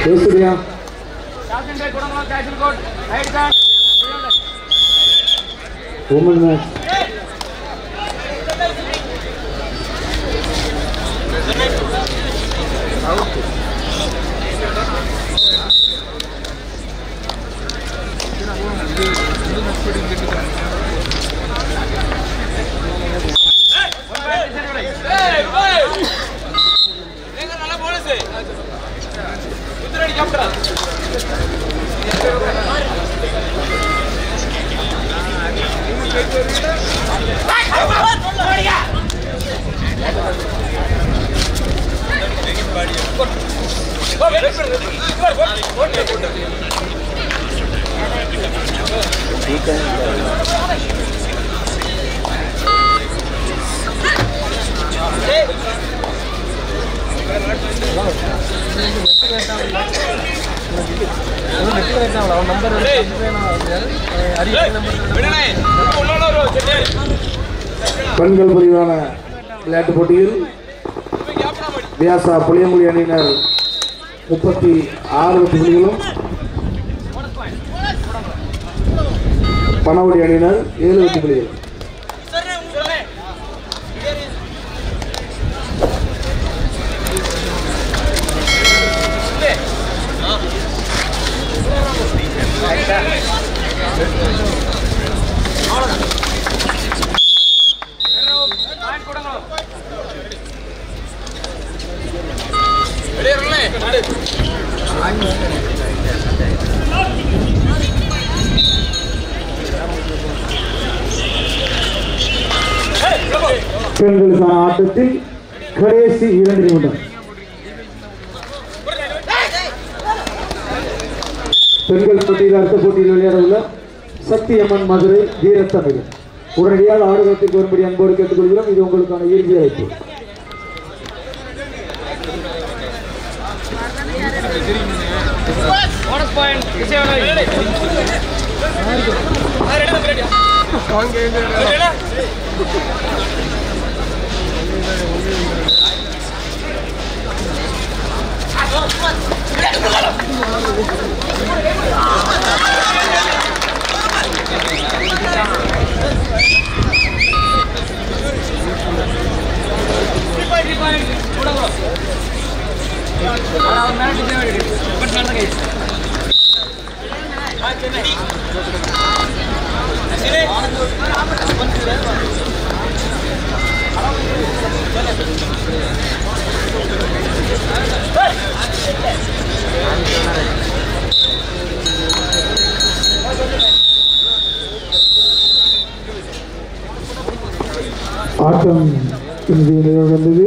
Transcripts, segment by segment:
பேசுறியா woman match பெண்கள் பிரிவான விளையாட்டுப் போட்டியில் வியாசா புளியங்குடி அணியினர் முப்பத்தி ஆறு வெற்றி புள்ளிகளும் பனவடி அணியினர் ஏழு வெற்றி புள்ளிகள் பெண்களுக்கான ஆட்டத்தில் கடைசி இரண்டு நிமிடம் பெண்கள் போட்டியில் அடுத்த போட்டியில் விளையாட உள்ள சத்தியம்மன் மதுரை வீரத்தமிழ் உடனடியாக ஆடுகளத்திற்கு வரும்படி அன்போடு கேட்டுக்கொள்கிறோம் இது உங்களுக்கான இறுதி அழைப்பு ஆட்டம் இறுதி நிறைவடைந்தது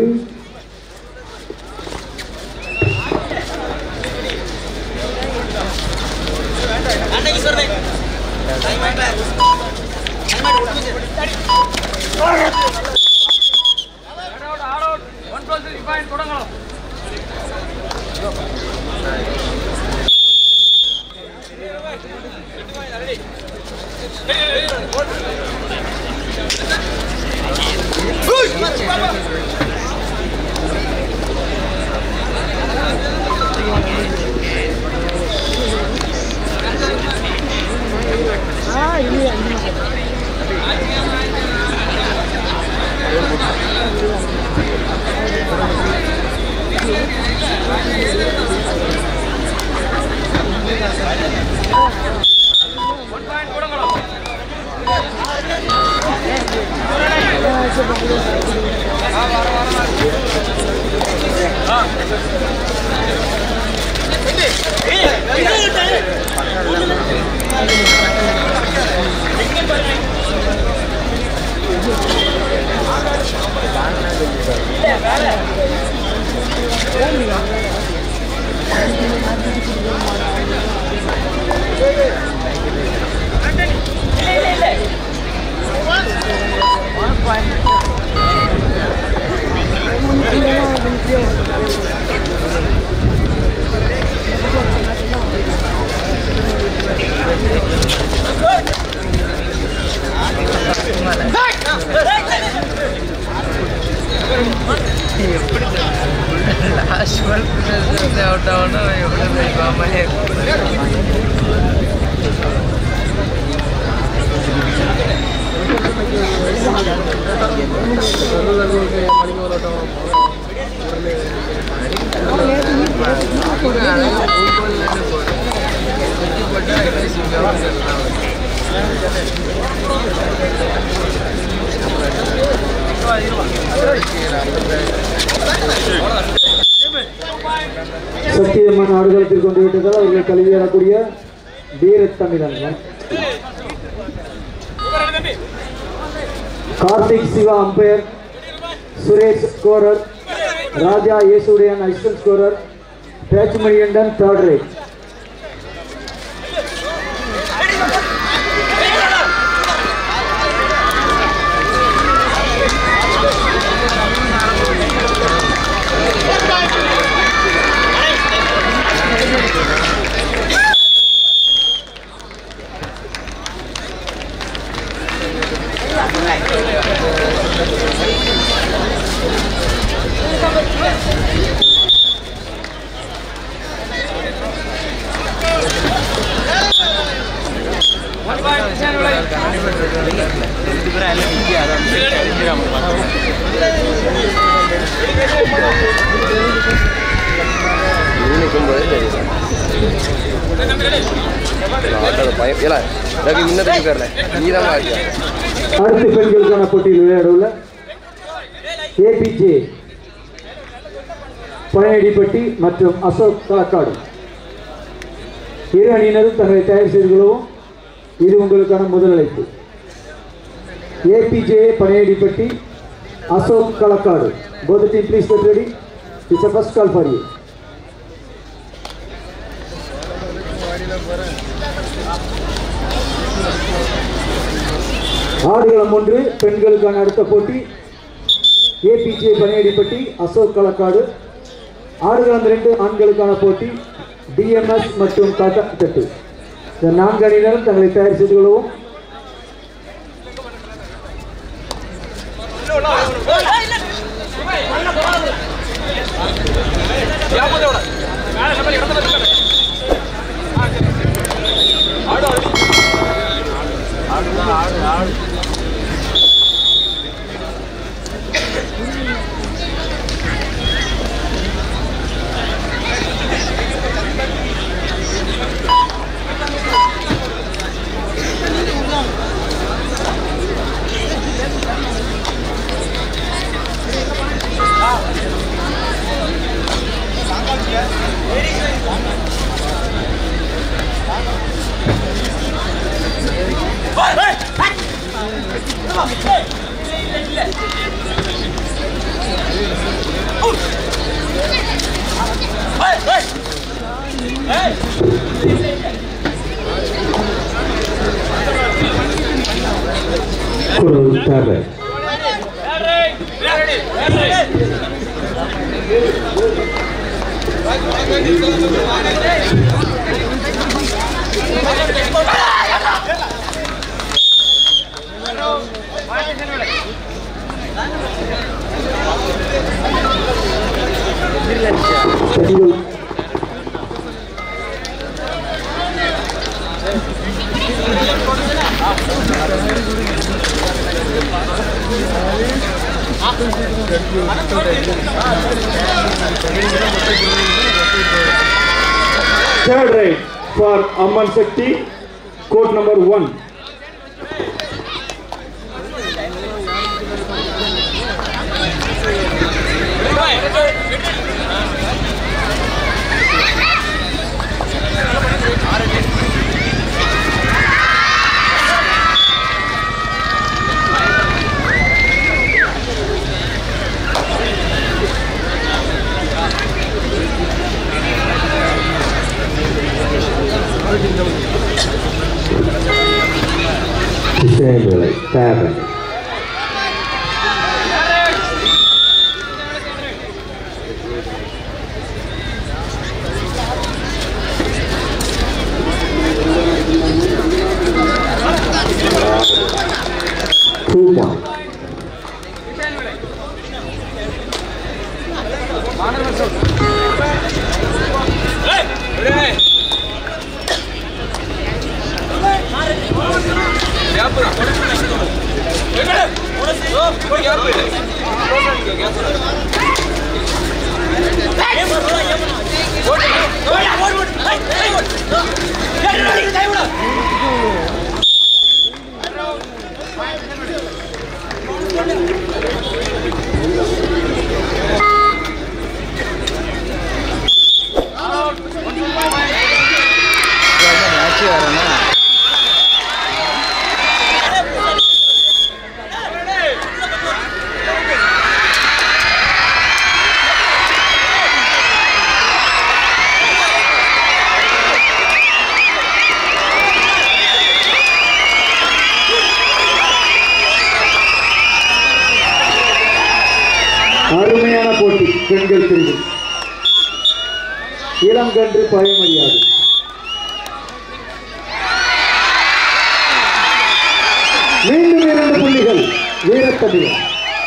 லாஸ்ட் சத்தியம்மன் ஆடுகளத்தில் கொண்டு விட்டதால் அவர்கள் கல்வியாடக்கூடிய Veerathamizhan Karthik Siva umpire Suresh scorer Raja Yesudaiyan assistant scorer பேச்சுமணியண்டன் தேர்ட் ரேட் நிற்கும்போது தெரியும் ஆட்டோட பயம் இல்லை ரவி முன்ன தூக்கி வரல நீ தான் ஆடியா அடுத்து பெண்களுக்கான போட்டியில் விளையாட உள்ள ஏபிஜே பழனியடிப்பட்டி மற்றும் அசோக் களக்காடு இரு அணியினரும் தங்களை தயார் செய்து கொள்ளவும் இது உங்களுக்கான முதல் அழைப்பு APJ Palayadippatti Ashok Kalakkad both the team please get ready it's a first call for you ஆடுகளம் ஒன்று பெண்களுக்கான அடுத்த போட்டி ஏபிஜே பனையடிப்பட்டி அசோக் களக்காடு ஆடுகளம் இரண்டு ஆண்களுக்கான போட்டி டிஎம்எஸ் மற்றும் காட்டாத்தட்டு இந்த நான்கு அணியினரும் தங்களை தயார் செய்து கொள்ளவும் ஒரு தேவை பெண்கள் Third right for Amman Shakti, court number one. Samuel, seven. Two one. அருமையான போட்டி பெண்கள் பிரிவு இளங்கன்று பயமறியாது மீண்டும் இரண்டு புள்ளிகள் Veerathamizhar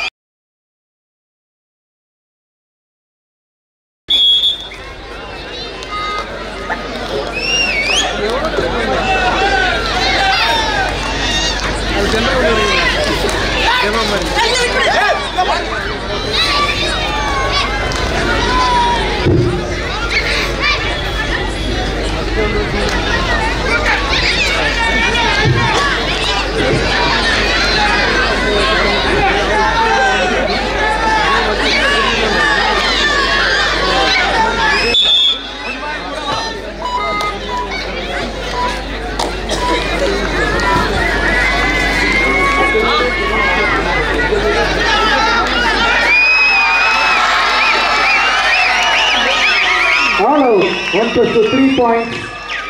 All out. One plus two, three points.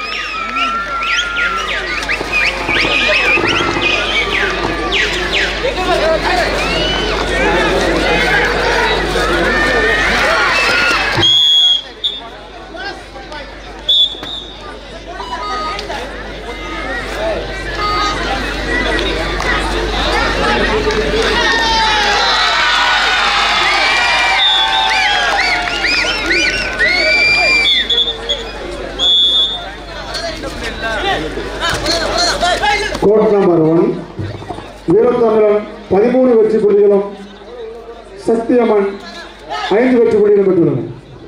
Court number one Veerathamizhan பதிமூணு வெற்றி புள்ளிகளும் சத்தியமன் ஐந்து வெற்றி புள்ளிகளும் பெற்றுள்ளனர்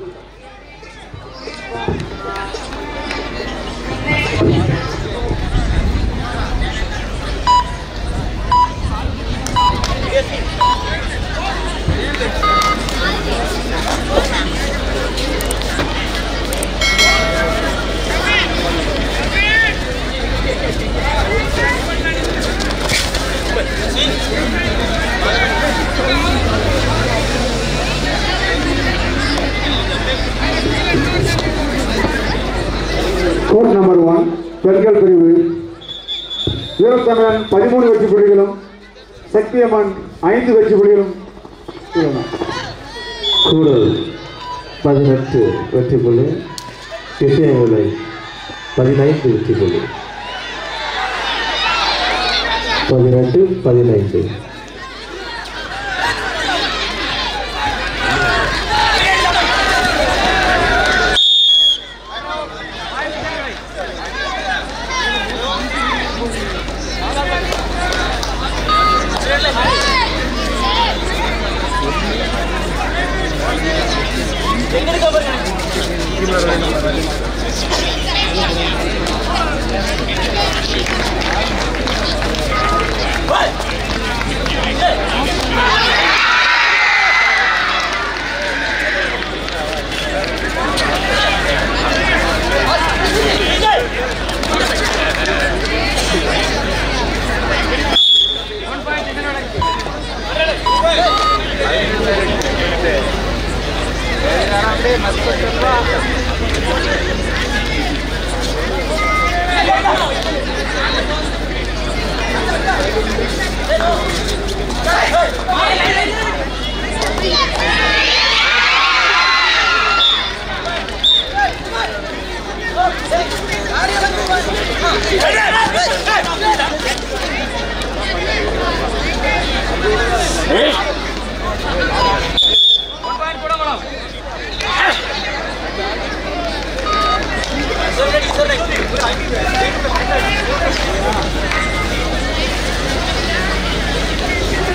கோட் நம்பர் ஒன் பெண்கள் பிரிவு வீரத்தமிழன் பதிமூணு வெற்றி புள்ளிகளும் சக்தியம்மன் ஐந்து வெற்றி புள்ளிகளும் உள்ளன கூடல் பதினெட்டு வெற்றி புள்ளி திசையவில்லை பதினைந்து வெற்றி புள்ளி பதினெட்டு பதினைந்து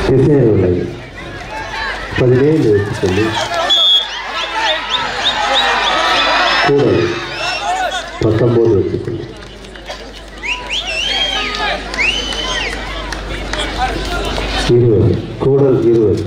திசையவில்லை பதினேழு வச்சுக்கொள்ளி கூடல் பத்தொம்போது வச்சுக்கொள்ளி இருபது கூடல் இருபது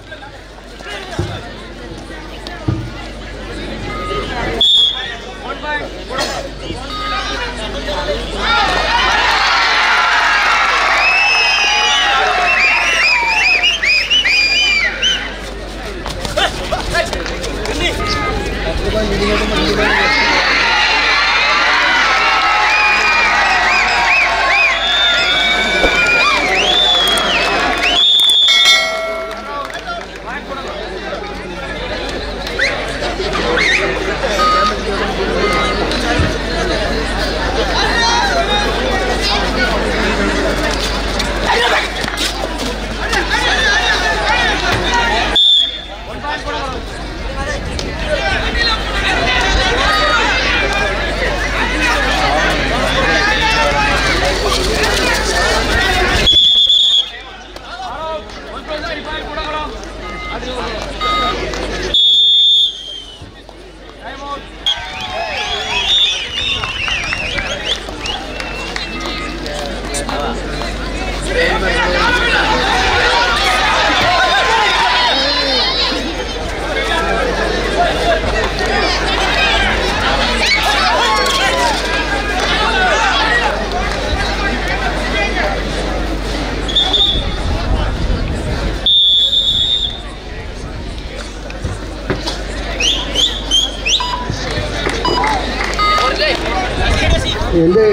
வந்து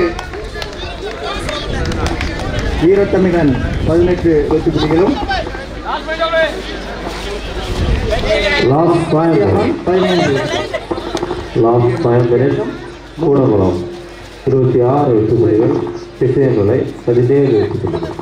வீரத்தமிழன் பதினெட்டு வெற்றி புள்ளிகளும் லாஸ்ட் ஃபைவ் மினிட் பதினைந்து லாஸ்ட் ஃபைவ் மினிட் கூடங்குளம் இருபத்தி ஆறு வெற்றி புள்ளிகள் திசையமலை பதினேழு வெற்றி புள்ளிகள்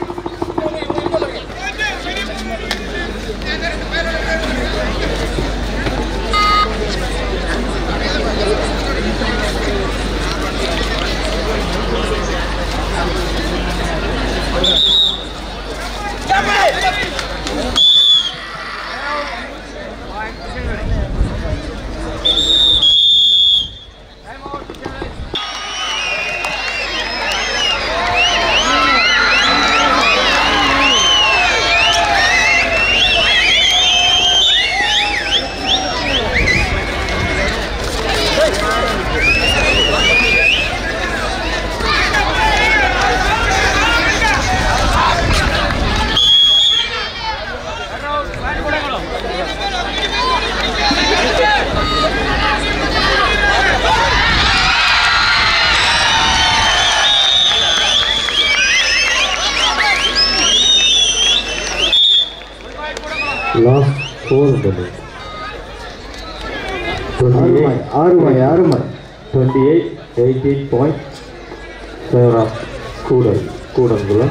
லாஸ்ட் ஃபோர் மினிட் டுவெண்ட்டி அருமை எயிட் அருமை அருமை twenty eight eighteen point favour of Koodal Koodankulam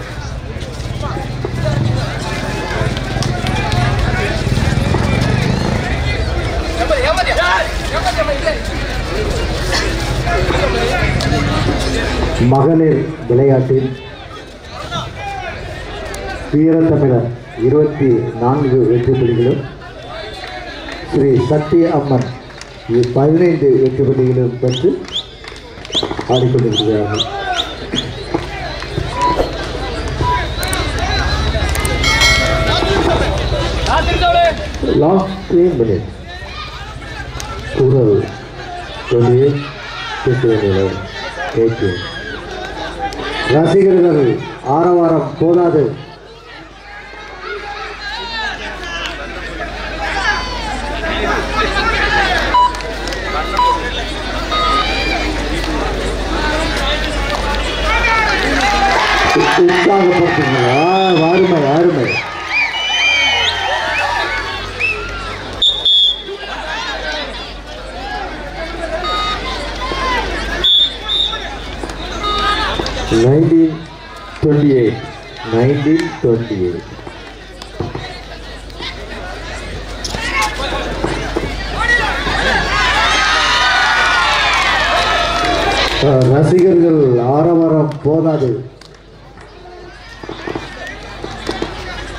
மகளிர் விளையாட்டில் வீரத்தமிழர் இருபத்தி நான்கு வெற்றி புள்ளிகளும் ஸ்ரீ சக்தி அம்மன் இ- பதினைந்து வெற்றி புள்ளிகளும் பெற்று ஆடிக்கொண்டிருக்கிறார்கள் last three minute Koodal twenty eight Thisayanilai eighteen ரசிகர்கள் ஆரவாரம் போதாது உற்சாகப்படுத்துங்களா அருமை அருமை nineteen twenty eight nineteen twenty eight அஹ், ரசிகர்கள் ஆரவாரம் போதாது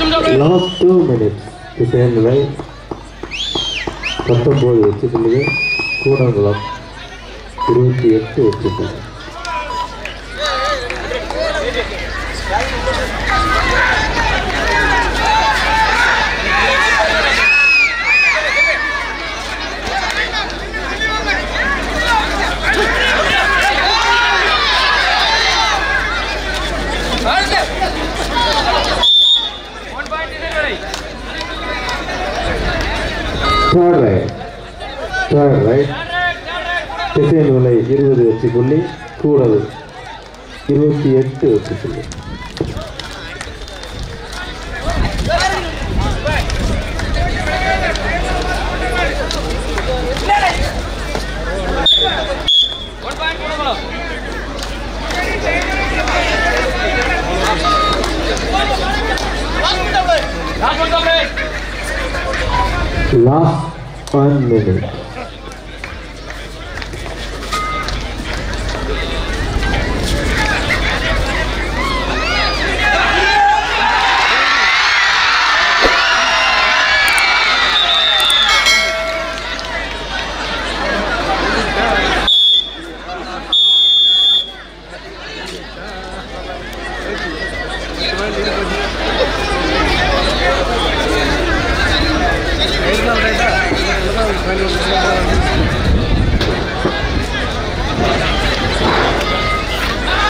லாஸ்ட் டூ மினிட்ஸ் திசையன் நிலை பத்தொம்போது வெற்றி புள்ளிகள் கூடங்குளம் இருபத்தி எட்டு வெற்றி புள்ளி தேர்ட் ரைட் தேர்ட் ரைட் திசையன் விலை இருபது வெற்றி புள்ளி கூடல் இருபத்தி எட்டு வெற்றி புள்ளி லாஸ்ட் ஒன் மினிட்